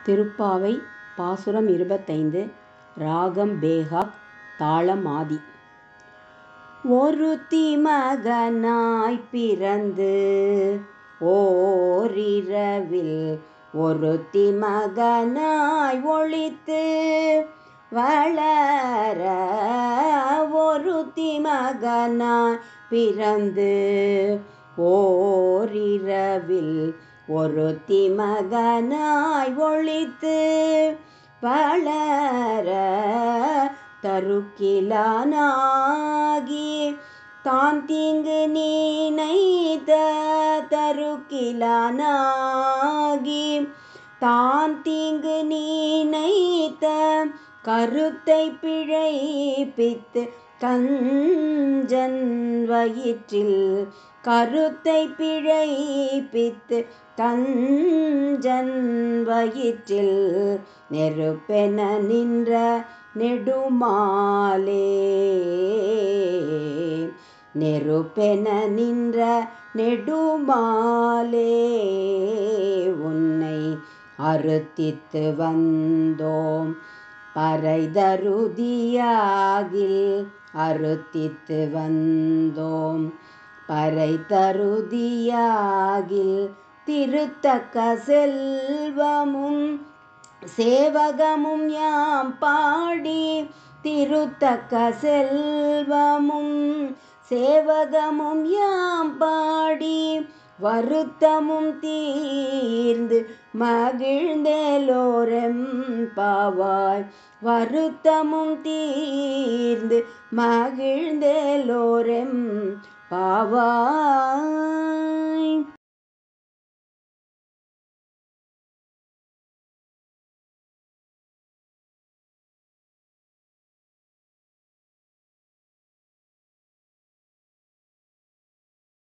திருப்பாவை பாசுரம் இருபத்தைந்து ராகம் பேகாக் தாளம் ஆதி ஒருத்தி மகனாய் பிறந்து ஓரிரவில் ஒருத்தி மகனாய் ஒளித்து வளர ஒருத்தி மகனாய் பிறந்து ஓரிரவில் ஒருத்தி மகனாய் ஒளித்து வளர தருக்கிலானாகி தான் தீங்கு நீனைத தருக்கிலானாகி தான் தீங்கு நீனைத்த கருத்தை பிழைப்பித்து கஞ்சன் வயிற்றில் கருத்தை பிழைப்பித்து கஞ்சன் வயிற்றில் நெருப்பென நின்ற நெடுமாலே நெருப்பென நின்ற நெடுமாலே உன்னை அறுத்தித்து வந்தோம் பறைதருதியாகில் அறுத்தித்து வந்தோம் பறை தருதியாகில் திருத்தக்க செல்வமும் சேவகமும் யாம் பாடி திருத்தக்க செல்வமும் சேவகமும் யாம் பாடி வருத்தமும் தீர்ந்து மகிழ்ந்தேலோரெம் பாவாய் வருத்தமும் தீர்ந்து மகிழ்ந்தேலோரெம் பாவாய்